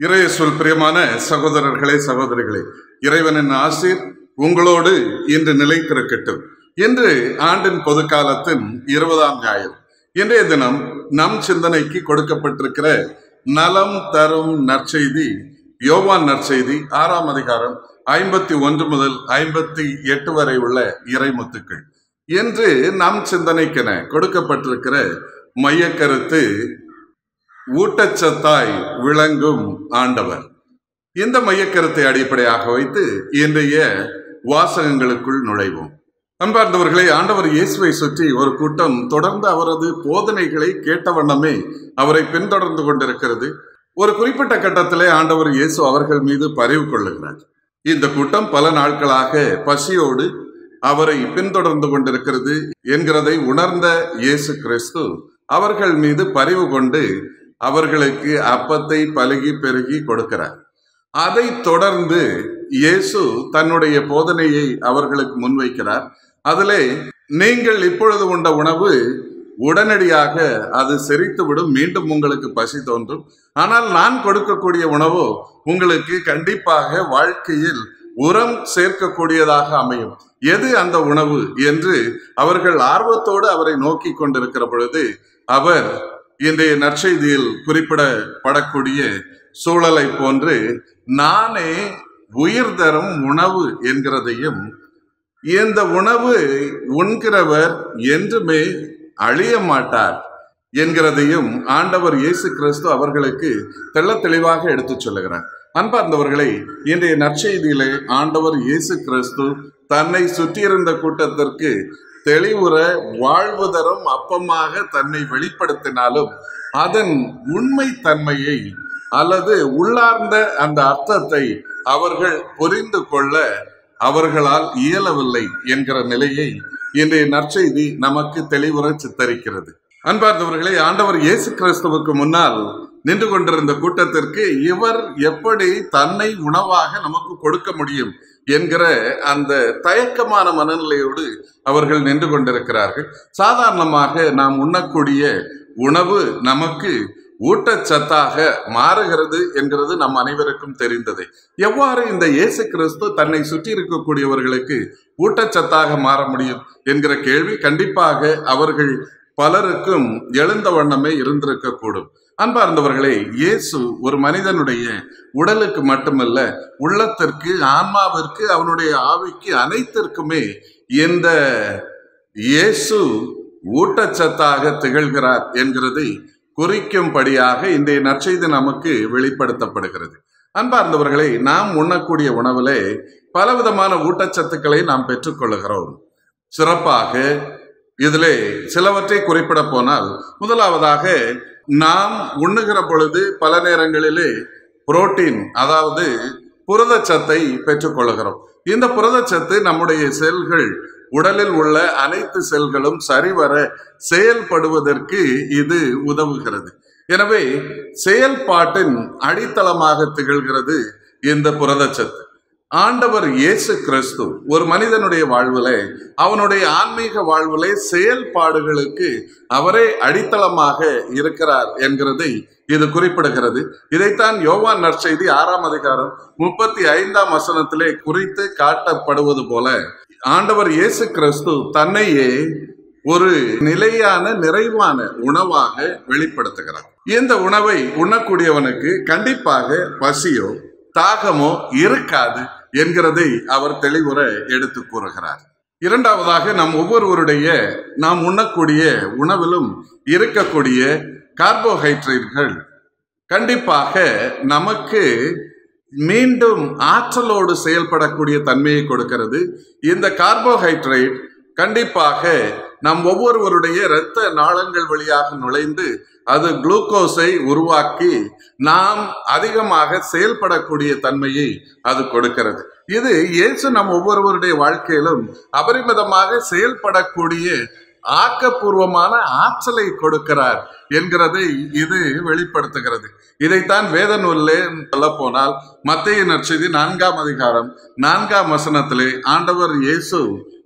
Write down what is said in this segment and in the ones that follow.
இறையேசுவில் பிரியமான சகோதரர்களே சகோதரிகளே இறைவனின் ஆசீர் உங்களோடு இன்று நிலைத்திருக்கட்டும் இன்று ஆண்டின் பொதுக்காலத்தின் இருபதாம் ஞாயிறு இன்றைய தினம் நம் சிந்தனைக்கு கொடுக்கப்பட்டிருக்கிற நலம் தரும் நற்செய்தி யோவான் நற்செய்தி ஆறாம் அதிகாரம் ஐம்பத்தி ஒன்று முதல் ஐம்பத்தி எட்டு வரை உள்ள இறைமுத்துக்கள் இன்று நம் சிந்தனைக்கென கொடுக்கப்பட்டிருக்கிற மையக்கருத்து ஊட்டச்சத்தாய் விளங்கும் ஆண்டவர் இந்த மையக்கருத்தை அடிப்படையாக வைத்து இன்றைய வாசகங்களுக்குள் நுழைவோம் அன்பார்ந்தவர்களே ஆண்டவர் இயேசுவை சுற்றி ஒரு கூட்டம் தொடர்ந்து அவரது போதனைகளை கேட்ட வண்ணமே அவரை பின்தொடர்ந்து கொண்டிருக்கிறது ஒரு குறிப்பிட்ட கட்டத்திலே ஆண்டவர் இயேசு அவர்கள் மீது பரிவு கொள்ளுகிறார் இந்த கூட்டம் பல நாட்களாக பசியோடு அவரை பின்தொடர்ந்து கொண்டிருக்கிறது என்கிறதை உணர்ந்த இயேசு கிறிஸ்து அவர்கள் மீது பரிவு கொண்டு அவர்களுக்கு அப்பத்தை பருகி பெருகி கொடுக்கிறார் அதை தொடர்ந்து இயேசு தன்னுடைய போதனையை அவர்களுக்கு முன்வைக்கிறார் அதிலே நீங்கள் இப்பொழுது உண்ட உணவு உடனடியாக அது செரித்துவிடும் மீண்டும் உங்களுக்கு பசி தோன்றும் ஆனால் நான் கொடுக்கக்கூடிய உணவோ உங்களுக்கு கண்டிப்பாக வாழ்க்கையில் உரம் சேர்க்கக்கூடியதாக அமையும் எது அந்த உணவு என்று அவர்கள் ஆர்வத்தோடு அவரை நோக்கி கொண்டிருக்கிற பொழுது அவர் இன்றைய நற்செய்தியில் குறிப்பிடப்படக்கூடிய சூழலை போன்று நானே உயிர் தரும் உணவு என்கிறதையும் இந்த உணவு உண்கிறவர் என்றுமே அழிய மாட்டார் என்கிறதையும் ஆண்டவர் இயேசு கிறிஸ்து அவர்களுக்கு தெள்ள தெளிவாக எடுத்துச் சொல்லுகிறார் அன்பார்ந்தவர்களை இன்றைய நற்செய்தியிலே ஆண்டவர் இயேசு கிறிஸ்து தன்னை சுற்றியிருந்த கூட்டத்திற்கு தெளிவுற வாழ்வு தரும் அப்பமாக தன்னை வெளிப்படுத்தினாலும் அதன் உண்மை தன்மையை அல்லது உள்ளார்ந்த அந்த அர்த்தத்தை அவர்கள் புரிந்து கொள்ள அவர்களால் இயலவில்லை என்கிற நிலையை இன்றைய நற்செய்தி நமக்கு தெளிவுற சித்தரிக்கிறது அன்பார்ந்தவர்களே ஆண்டவர் இயேசு கிறிஸ்துவுக்கு முன்னால் நின்று கொண்டிருந்த கூட்டத்திற்கு இவர் எப்படி தன்னை உணவாக நமக்கு கொடுக்க முடியும் என்கிற அந்த தயக்கமான மனநிலையோடு அவர்கள் நின்று கொண்டிருக்கிறார்கள் சாதாரணமாக நாம் உண்ணக்கூடிய உணவு நமக்கு ஊட்டச்சத்தாக மாறுகிறது என்கிறது நம் அனைவருக்கும் தெரிந்தது எவ்வாறு இந்த இயேசு கிறிஸ்து தன்னை சுற்றி இருக்கக்கூடியவர்களுக்கு ஊட்டச்சத்தாக மாற முடியும் என்கிற கேள்வி கண்டிப்பாக அவர்கள் பலருக்கும் எழுந்த வண்ணமே இருந்திருக்கக்கூடும் அன்பார்ந்தவர்களே இயேசு ஒரு மனிதனுடைய உடலுக்கு மட்டுமல்ல உள்ளத்திற்கு ஆன்மாவிற்கு அவனுடைய ஆவிக்கு அனைத்திற்குமே இந்த இயேசு ஊட்டச்சத்தாக திகழ்கிறார் என்கிறதை குறிக்கும்படியாக இன்றைய நற்செய்தி நமக்கு வெளிப்படுத்தப்படுகிறது அன்பார்ந்தவர்களை நாம் உண்ணக்கூடிய உணவிலே பலவிதமான ஊட்டச்சத்துக்களை நாம் பெற்றுக்கொள்கிறோம் சிறப்பாக இதிலே சிலவற்றை குறிப்பிட போனால் முதலாவதாக நாம் உண்ணுகிற பொழுது பல நேரங்களிலே புரோட்டீன் அதாவது புரதச்சத்தை பெற்றுக்கொள்கிறோம் இந்த புரதச்சத்து நம்முடைய செல்கள் உடலில் உள்ள அனைத்து செல்களும் சரிவர செயல்படுவதற்கு இது உதவுகிறது எனவே செயல்பாட்டின் அடித்தளமாக திகழ்கிறது இந்த புரதச்சத்து ஆண்டவர் இயேசு கிறிஸ்து ஒரு மனிதனுடைய வாழ்விலே அவனுடைய ஆன்மீக வாழ்விலே செயல்பாடுகளுக்கு அவரே அடித்தளமாக இருக்கிறார் என்கிறதை இது குறிப்பிடுகிறது இதைத்தான் யோவான் நற்செய்தி ஆறாம் அதிகாரம் முப்பத்தி ஐந்தாம் வசனத்திலே குறித்து காட்டப்படுவது போல ஆண்டவர் இயேசு கிறிஸ்து தன்னையே ஒரு நிலையான நிறைவான உணவாக வெளிப்படுத்துகிறார் இந்த உணவை உண்ணக்கூடியவனுக்கு கண்டிப்பாக பசியோ தாகமோ இருக்காது என்கிறதை அவர் தெளிவுற எடுத்து கூறுகிறார் இரண்டாவதாக நம் ஒவ்வொருவருடைய நாம் உண்ணக்கூடிய உணவிலும் இருக்கக்கூடிய கார்போஹைட்ரேட்கள் கண்டிப்பாக நமக்கு மீண்டும் ஆற்றலோடு செயல்படக்கூடிய தன்மையை கொடுக்கிறது இந்த கார்போஹைட்ரேட் கண்டிப்பாக நம் ஒவ்வொருவருடைய இரத்த நாளங்கள் வழியாக நுழைந்து அது குளுக்கோஸை உருவாக்கி நாம் அதிகமாக செயல்படக்கூடிய தன்மையை அது கொடுக்கிறது இது இயேசு நம் ஒவ்வொருவருடைய வாழ்க்கையிலும் அபரிமிதமாக செயல்படக்கூடிய ஆக்கப்பூர்வமான ஆற்றலை கொடுக்கிறார் என்கிறதை இது வெளிப்படுத்துகிறது இதைத்தான் வேத நூலிலே சொல்ல போனால் மத்திய நற்செய்தி நான்காம் அதிகாரம் நான்காம் வசனத்திலே ஆண்டவர் இயேசு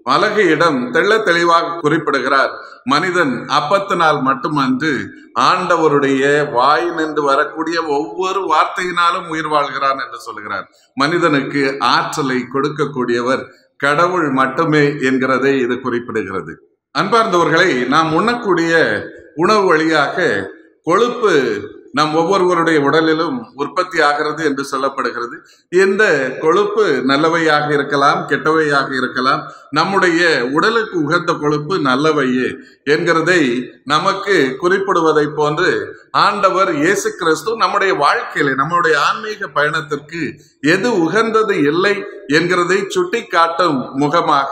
பலகையிடம் தெள்ள தெளிவாக குறிப்பிடுகிறார் மனிதன் அப்பத்தினால் மட்டுமன்று ஆண்டவருடைய வாய் நின்று வரக்கூடிய ஒவ்வொரு வார்த்தையினாலும் உயிர் வாழ்கிறான் என்று சொல்கிறார் மனிதனுக்கு ஆற்றலை கொடுக்கக்கூடியவர் கடவுள் மட்டுமே என்கிறதை இது குறிப்பிடுகிறது அன்பார்ந்தவர்களை நாம் உண்ணக்கூடிய உணவு வழியாக கொழுப்பு நம் ஒவ்வொருவருடைய உடலிலும் உற்பத்தி ஆகிறது என்று சொல்லப்படுகிறது இந்த கொழுப்பு நல்லவையாக இருக்கலாம் கெட்டவையாக இருக்கலாம் நம்முடைய உடலுக்கு உகந்த கொழுப்பு நல்லவையே என்கிறதை நமக்கு குறிப்பிடுவதை போன்று ஆண்டவர் இயேசு கிறிஸ்து நம்முடைய வாழ்க்கையில நம்முடைய ஆன்மீக பயணத்திற்கு எது உகந்தது இல்லை என்கிறதை சுட்டி காட்டும் முகமாக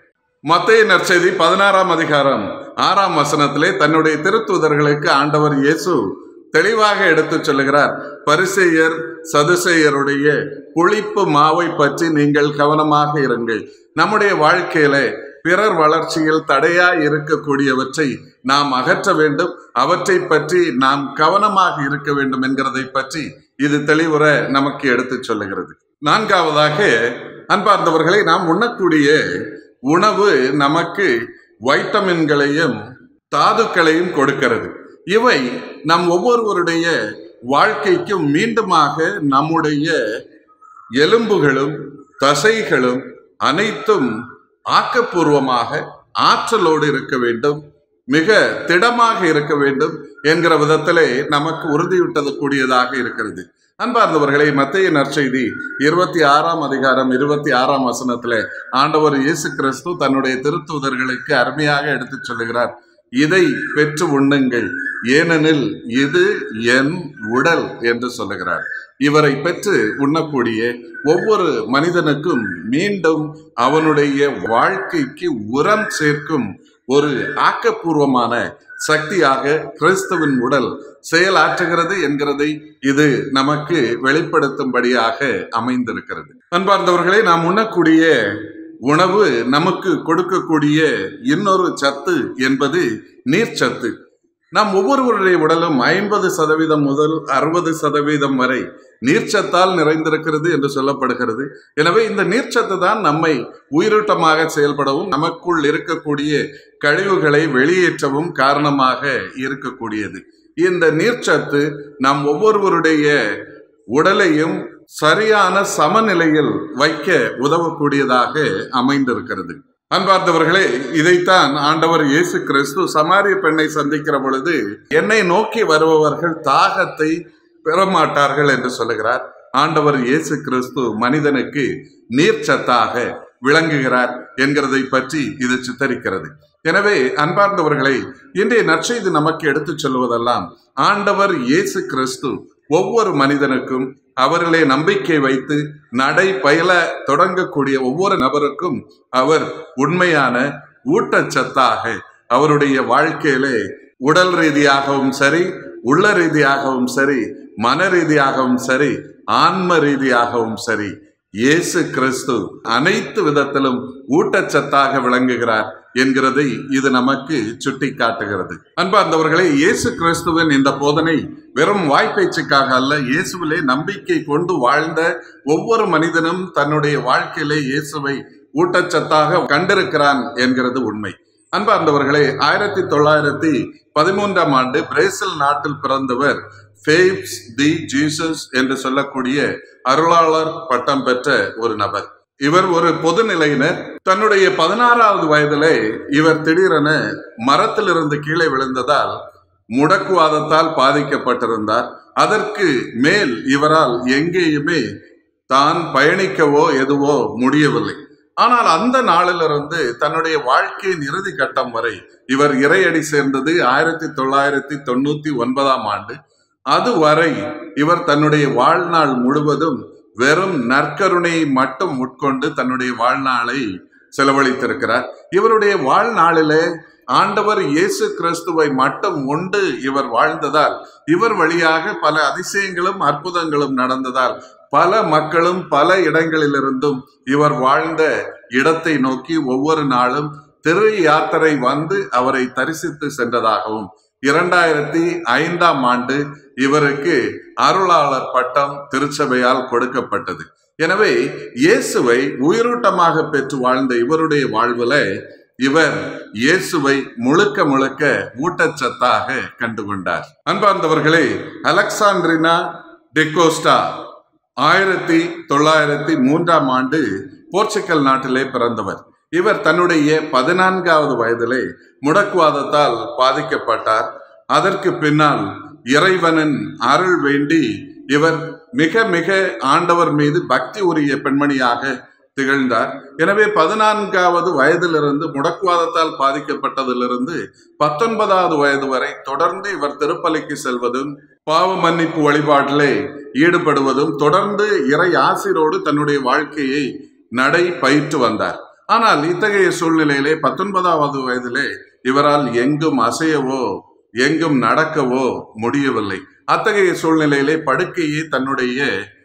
மத்திய நற்செய்தி பதினாறாம் அதிகாரம் ஆறாம் வசனத்திலே தன்னுடைய திருத்துதர்களுக்கு ஆண்டவர் இயேசு தெளிவாக எடுத்துச் சொல்லுகிறார் பரிசெயர் சதுசெயருடைய புளிப்பு மாவை பற்றி நீங்கள் கவனமாக இருங்கள் நம்முடைய வாழ்க்கையில பிறர் வளர்ச்சியில் தடையா இருக்கக்கூடியவற்றை நாம் அகற்ற வேண்டும் அவற்றை பற்றி நாம் கவனமாக இருக்க வேண்டும் என்கிறதை பற்றி இது தெளிவுற நமக்கு எடுத்துச் சொல்லுகிறது நான்காவதாக அன்பார்ந்தவர்களை நாம் உண்ணக்கூடிய உணவு நமக்கு வைட்டமின்களையும் தாதுக்களையும் கொடுக்கிறது இவை நம் ஒவ்வொருவருடைய வாழ்க்கைக்கும் மீண்டுமாக நம்முடைய எலும்புகளும் தசைகளும் அனைத்தும் ஆக்கப்பூர்வமாக ஆற்றலோடு இருக்க வேண்டும் மிக திடமாக இருக்க வேண்டும் என்கிற விதத்திலே நமக்கு உறுதிவிட்டது கூடியதாக இருக்கிறது அன்பார்ந்தவர்களை மத்திய நற்செய்தி இருபத்தி ஆறாம் அதிகாரம் இருபத்தி ஆறாம் வசனத்திலே ஆண்டவர் இயேசு கிறிஸ்து தன்னுடைய திருத்தூதர்களுக்கு அருமையாக எடுத்துச் சொல்லுகிறார் இதை பெற்று உண்ணுங்கள் ஏனெனில் இது என் உடல் என்று சொல்லுகிறார் இவரை பெற்று உண்ணக்கூடிய ஒவ்வொரு மனிதனுக்கும் மீண்டும் அவனுடைய வாழ்க்கைக்கு உரம் சேர்க்கும் ஒரு ஆக்கப்பூர்வமான சக்தியாக கிறிஸ்துவின் உடல் செயலாற்றுகிறது என்கிறதை இது நமக்கு வெளிப்படுத்தும்படியாக அமைந்திருக்கிறது அன்பார்ந்தவர்களே நாம் உண்ணக்கூடிய உணவு நமக்கு கொடுக்கக்கூடிய இன்னொரு சத்து என்பது நீர்ச்சத்து நாம் ஒவ்வொருவருடைய உடலும் ஐம்பது சதவீதம் முதல் அறுபது சதவீதம் வரை நீர்ச்சத்தால் நிறைந்திருக்கிறது என்று சொல்லப்படுகிறது எனவே இந்த நீர்ச்சத்து தான் நம்மை உயிரோட்டமாக செயல்படவும் நமக்குள் இருக்கக்கூடிய கழிவுகளை வெளியேற்றவும் காரணமாக இருக்கக்கூடியது இந்த நீர்ச்சத்து நம் ஒவ்வொருவருடைய உடலையும் சரியான சமநிலையில் வைக்க உதவக்கூடியதாக அமைந்திருக்கிறது அன்பார்ந்தவர்களே இதைத்தான் ஆண்டவர் இயேசு கிறிஸ்து சமாரிய பெண்ணை சந்திக்கிற பொழுது என்னை நோக்கி வருபவர்கள் தாகத்தை பெறமாட்டார்கள் என்று சொல்லுகிறார் ஆண்டவர் இயேசு கிறிஸ்து மனிதனுக்கு நீர்ச்சத்தாக விளங்குகிறார் என்கிறதை பற்றி இது சித்தரிக்கிறது எனவே அன்பார்ந்தவர்களை இன்றைய நற்செய்தி நமக்கு எடுத்துச் சொல்வதெல்லாம் ஆண்டவர் இயேசு கிறிஸ்து ஒவ்வொரு மனிதனுக்கும் அவர்களே நம்பிக்கை வைத்து நடை பயில தொடங்கக்கூடிய ஒவ்வொரு நபருக்கும் அவர் உண்மையான ஊட்டச்சத்தாக அவருடைய வாழ்க்கையிலே உடல் ரீதியாகவும் சரி உள்ள ரீதியாகவும் சரி மன ரீதியாகவும் சரி ஆன்ம ரீதியாகவும் சரி இயேசு கிறிஸ்து அனைத்து விதத்திலும் ஊட்டச்சத்தாக விளங்குகிறார் என்கிறதை இது நமக்கு சுட்டி காட்டுகிறது அன்பார்ந்தவர்களே இயேசு கிறிஸ்துவின் இந்த போதனை வெறும் வாய்ப்பேச்சுக்காக அல்ல இயேசுவிலே நம்பிக்கை கொண்டு வாழ்ந்த ஒவ்வொரு மனிதனும் தன்னுடைய வாழ்க்கையிலே இயேசுவை ஊட்டச்சத்தாக கண்டிருக்கிறான் என்கிறது உண்மை அன்பார்ந்தவர்களே ஆயிரத்தி தொள்ளாயிரத்தி பதிமூன்றாம் ஆண்டு பிரேசில் நாட்டில் பிறந்தவர் ஃபேப்ஸ் தி ஜீசஸ் என்று சொல்லக்கூடிய அருளாளர் பட்டம் பெற்ற ஒரு நபர் இவர் ஒரு பொதுநிலையினர் தன்னுடைய பதினாறாவது வயதிலே இவர் திடீரென மரத்திலிருந்து கீழே விழுந்ததால் முடக்குவாதத்தால் பாதிக்கப்பட்டிருந்தார் அதற்கு மேல் இவரால் எங்கேயுமே தான் பயணிக்கவோ எதுவோ முடியவில்லை ஆனால் அந்த நாளிலிருந்து தன்னுடைய வாழ்க்கையின் இறுதி கட்டம் வரை இவர் இறையடி சேர்ந்தது ஆயிரத்தி தொள்ளாயிரத்தி தொண்ணூத்தி ஒன்பதாம் ஆண்டு அதுவரை இவர் தன்னுடைய வாழ்நாள் முழுவதும் வெறும் நற்கருணையை மட்டும் உட்கொண்டு தன்னுடைய வாழ்நாளை செலவழித்திருக்கிறார் இவருடைய வாழ்நாளிலே ஆண்டவர் இயேசு கிறிஸ்துவை மட்டும் உண்டு இவர் வாழ்ந்ததால் இவர் வழியாக பல அதிசயங்களும் அற்புதங்களும் நடந்ததால் பல மக்களும் பல இடங்களிலிருந்தும் இவர் வாழ்ந்த இடத்தை நோக்கி ஒவ்வொரு நாளும் திரு யாத்திரை வந்து அவரை தரிசித்து சென்றதாகவும் இரண்டாயிரத்தி ஐந்தாம் ஆண்டு இவருக்கு அருளாளர் பட்டம் திருச்சபையால் கொடுக்கப்பட்டது எனவே இயேசுவை உயிரோட்டமாக பெற்று வாழ்ந்த இவருடைய வாழ்வுல இவர் இயேசுவை முழுக்க முழுக்க ஊட்டச்சத்தாக கண்டுகொண்டார் அன்பார்ந்தவர்களே அலெக்சாண்ட்ரினா டெக்கோஸ்டா ஆயிரத்தி தொள்ளாயிரத்தி மூன்றாம் ஆண்டு போர்ச்சுகல் நாட்டிலே பிறந்தவர் இவர் தன்னுடைய பதினான்காவது வயதிலே முடக்குவாதத்தால் பாதிக்கப்பட்டார் அதற்கு பின்னால் இறைவனின் அருள் வேண்டி இவர் மிக மிக ஆண்டவர் மீது பக்தி உரிய பெண்மணியாக திகழ்ந்தார் எனவே பதினான்காவது வயதிலிருந்து முடக்குவாதத்தால் பாதிக்கப்பட்டதிலிருந்து பத்தொன்பதாவது வயது வரை தொடர்ந்து இவர் திருப்பலிக்கு செல்வதும் பாவ மன்னிப்பு வழிபாட்டிலே ஈடுபடுவதும் தொடர்ந்து இறை ஆசிரோடு தன்னுடைய வாழ்க்கையை நடை பயிற்று வந்தார் ஆனால் இத்தகைய சூழ்நிலையிலே பத்தொன்பதாவது வயதிலே இவரால் எங்கும் அசையவோ எங்கும் நடக்கவோ முடியவில்லை அத்தகைய சூழ்நிலையிலே படுக்கையே தன்னுடைய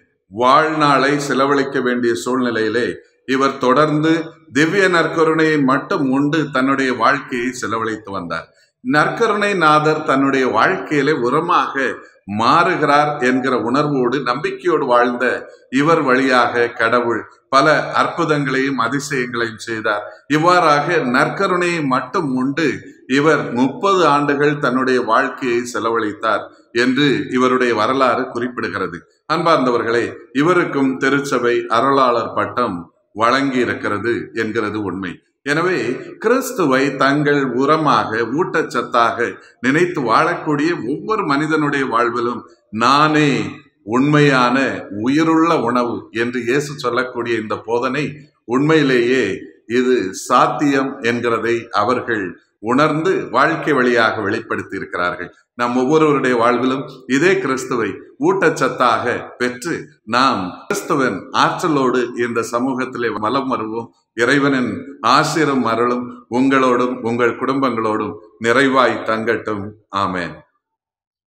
வாழ்நாளை செலவழிக்க வேண்டிய சூழ்நிலையிலே இவர் தொடர்ந்து திவ்ய நற்கருணையை மட்டும் உண்டு தன்னுடைய வாழ்க்கையை செலவழித்து வந்தார் நற்கருணை நாதர் தன்னுடைய வாழ்க்கையிலே உரமாக மாறுகிறார் என்கிற உணர்வோடு நம்பிக்கையோடு வாழ்ந்த இவர் வழியாக கடவுள் பல அற்புதங்களையும் அதிசயங்களையும் செய்தார் இவ்வாறாக நற்கருணையை மட்டும் உண்டு இவர் முப்பது ஆண்டுகள் தன்னுடைய வாழ்க்கையை செலவழித்தார் என்று இவருடைய வரலாறு குறிப்பிடுகிறது அன்பார்ந்தவர்களே இவருக்கும் திருச்சபை அருளாளர் பட்டம் வழங்கி இருக்கிறது என்கிறது உண்மை எனவே கிறிஸ்துவை தங்கள் உரமாக ஊட்டச்சத்தாக நினைத்து வாழக்கூடிய ஒவ்வொரு மனிதனுடைய வாழ்விலும் நானே உண்மையான உயிருள்ள உணவு என்று இயேசு சொல்லக்கூடிய இந்த போதனை உண்மையிலேயே இது சாத்தியம் என்கிறதை அவர்கள் உணர்ந்து வாழ்க்கை வழியாக வெளிப்படுத்தி இருக்கிறார்கள் நம் ஒவ்வொருவருடைய வாழ்விலும் இதே கிறிஸ்துவை ஊட்டச்சத்தாக பெற்று நாம் கிறிஸ்துவன் ஆற்றலோடு இந்த சமூகத்திலே வலம் வருவோம் இறைவனின் ஆசிரும் அருளும் உங்களோடும் உங்கள் குடும்பங்களோடும் நிறைவாய் தங்கட்டும் ஆமேன்